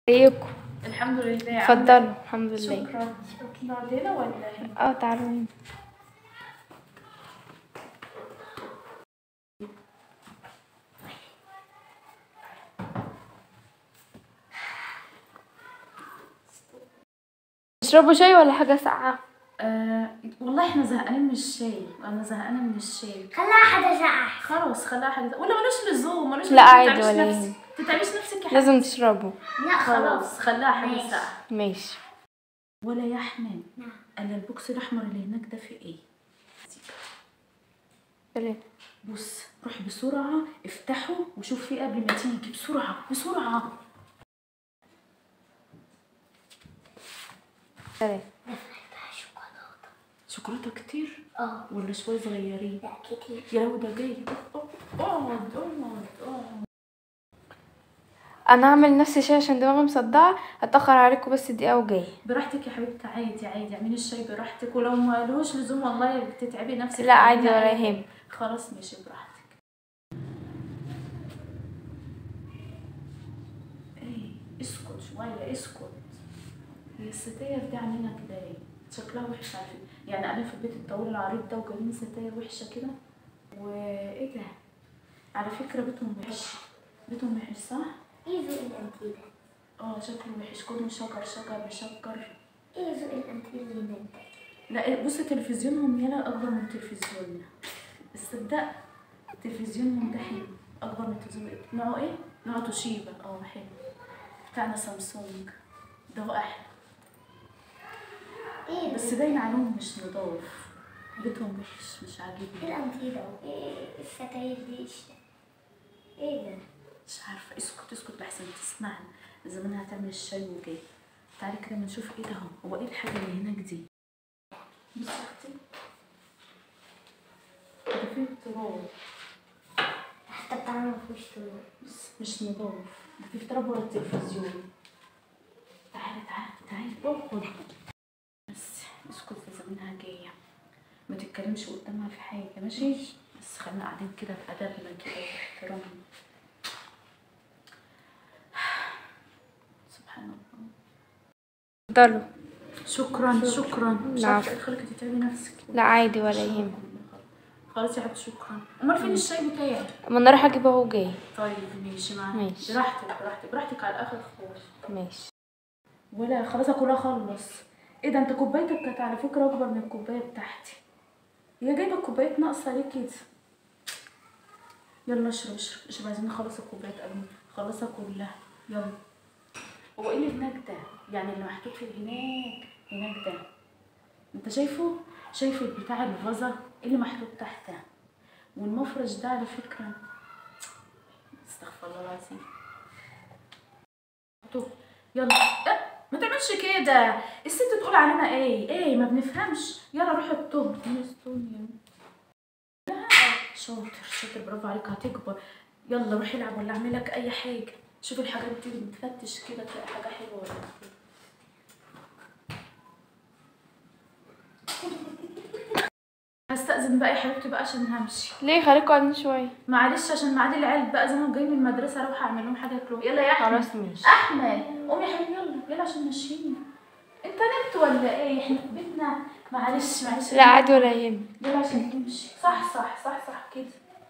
ازيكم الحمد لله اتفضلوا الحمد لله شكرا نقعد هنا ولا هنا؟ اه تعالوا هنا تشربوا شاي ولا حاجة ساقعة؟ آه والله احنا زهقانين من الشاي انا زهقانه من الشاي خلاها حدا ساعة خلاص خلاها حاجه ولا ملوش لزوم ملوش لا لزوم، عادي تتعبيش ولا نفسك. يهمك. تتعبيش نفسك يا لازم حبيبتي. تشربوا لا خلاص خلاص خلاها حاجه ماشي. ساعه ماشي ولا يا احمد نعم. انا البوكس الاحمر اللي هناك ده في ايه سلام بص روح بسرعه افتحه وشوف فيه قبل ما تيجي بسرعه بسرعه سلام شوكولاتة شوكولاته كتير اه ولا شويه صغيرين لا كتير يا لو ده جاي اقعد اقعد اقعد اقعد انا هعمل نفسي شاي عشان دماغي مصدعة هتأخر عليكم بس دقيقة وجاي براحتك يا حبيبتي عادي عادي اعملي الشاي براحتك ولو ما لهوش لزوم والله تتعبي نفسك لا عادي تعملي ولا أي حاجة. يهمك خلاص ماشي براحتك ايه اسكت شوية اسكت هي الستاير دي عاملينها كده ليه؟ شكلها وحش على فكرة يعني انا في البيت الطويل العريض ده وجايبين ستاير وحشة كده وايه ده؟ على فكرة بيتهم وحش بيتهم وحش صح؟ ايه ذوق الانتي ده اه شكله وحش كله شجر شجر مشجر ايه ذوق الانتي اللي هناك ده لا بص تلفزيونهم يلا اكبر من تلفزيوننا تصدق تلفزيونهم ده حلو اكبر من تلفزيون نوعه ايه نوعه توشيبا اه حلو بتاعنا سامسونج ده احلى ايه بس ده؟ باين عليهم مش نضاف بيتهم وحش مش ايه عاجبني الانتي ده ايه الستاير دي ايش ده ايه ده مش عارفه اسكت اسكت احسن تسمعنا زمانها هتعمل الشاي وجاي تعالي كده ما نشوف ايه ده هو هو ايه الحاجه اللي هناك دي بصي يا اختي ده فيه تراب حتى بتاعنا مفيهوش طلوع بس مش نضاف ده في تراب ورا التلفزيون تعالي تعالي تعالي اقعد بس اسكت يا زمانها جاية ما تتكلمش قدامها في حاجة ماشي بس خلينا قاعدين كده بأدبنا كده واحترامنا سبحان الله اتفضلوا شكرا شكرا مش العفو. عارفة ايه خليكي تتعبي نفسك لا عادي ولا يهمك خلاص يا حبيبتي شكرا امال فين الشاي بتاعي اما انا رايحة اجيب اهو جاي طيب ماشي معاك ماشي. براحتك براحتك براحتك على الاخر خالص ماشي ولا خلاص اكلها خلص ايه ده انت كوبايتك كانت على فكره اكبر من الكوبايه بتاعتي هي جايبه الكوبايات ناقصه ليه كده يلا اشرب اشرب اشرب عايزين نخلص الكوبايات قبل نخلصها كلها يلا هو ايه اللي هناك ده يعني اللي محطوط في هناك هناك ده انت شايفه شايف بتاع الفازة ايه اللي محطوط تحتها والمفرش ده على فكره استغفر الله العظيم حطوه. يلا إيه؟ ما تعملش كده الست تقول علينا ايه ايه ما بنفهمش يلا روح الطهر لا شاطر شاطر برافو عليك هتكبر يلا روح العب ولا اعمل لك اي حاجه شوف الحاجات دي بتفتش كده تلاقي حاجه حلوه ولا لا. هستأذن بقى يا حبيبتي بقى عشان همشي ليه خليكوا قاعدين شوية معلش عشان ميعاد العيال بقى زي ما جايين من المدرسه اروح اعمل لهم حاجه ياكلوها يلا يا احمد خلاص ماشي احمد قوم يا حبيبي يلا يلا عشان ماشيين انت نمت ولا ايه احنا في بيتنا معلش معلش لا عادي ولا يهمك يلا عشان تمشي صح صح صح صح كده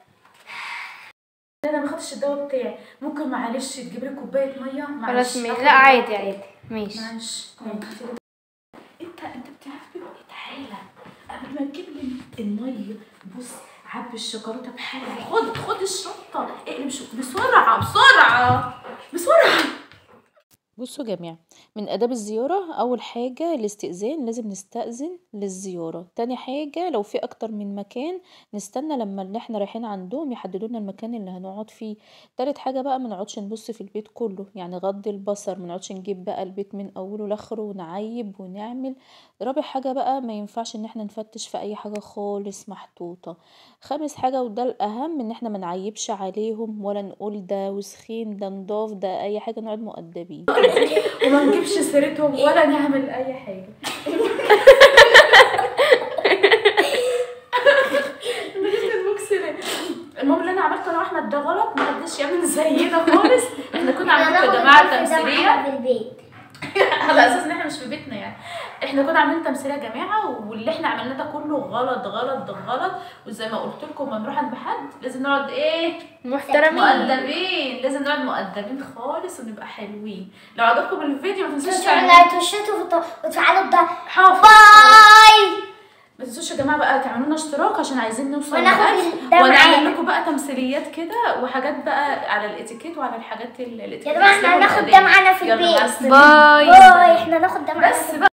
انا ما خدتش الدواء بتاعي ممكن معلش تجيب لي كوبايه ميه معلش خلاص ماشي آخد لا الدواء عادي بتاعي. عادي ماشي معلش انت انت بتعرف ايه تعالى قبل ما تجيب لي الميه بص عبي الشوكولاته بحالها خد خد الشطه اقلب شو بسرعه بسرعه بسرعه بصوا يا جماعة من آداب الزيارة أول حاجة الاستئذان لازم نستأذن للزيارة تاني حاجة لو في أكتر من مكان نستنى لما اللي احنا رايحين عندهم يحددوا لنا المكان اللي هنقعد فيه تالت حاجة بقى منقعدش نبص في البيت كله يعني غض البصر منقعدش نجيب بقى البيت من أوله لآخره ونعيب ونعمل رابع حاجة بقى ما ينفعش ان احنا نفتش في أي حاجة خالص محطوطة خامس حاجة وده الأهم ان احنا منعيبش عليهم ولا نقول ده وسخين ده نضاف ده أي حاجة نقعد مؤدبين وما نجيبش سيرتهم ولا نعمل اي حاجه المهم اللي انا عملته انا واحمد ده غلط ما محدش يعمل زينا خالص احنا كنا احنا عاملين يا هناخد جماعه الدرس ده تمثيليه معانا في البيت على اساس ان احنا مش في بيتنا يعني احنا كنا عاملين تمثيليه يا جماعه واللي احنا عملناه ده كله غلط غلط غلط وزي ما قلت لكم لما نروح عند حد لازم نقعد ايه محترمين مؤدبين لازم نقعد مؤدبين خالص ونبقى حلوين لو عجبكم الفيديو ما تنسوش تنسوا تعملوا اللايك والشير وت- وتفعلوا الضغط حافظ باي ما تنسوش يا جماعه بقى تعملوا لنا اشتراك عشان عايزين نوصل وناخد لألف ده ونعمل معانا. لكم بقى تمثيليات كده وحاجات بقى على الاتيكيت وعلى الحاجات ال- الاتيكيت يا جماعه احنا الإسلامي هناخد والأداب. ده معانا في يلا مع البيت السلامة. باي باي احنا هناخد ده معانا في بس البيت بقى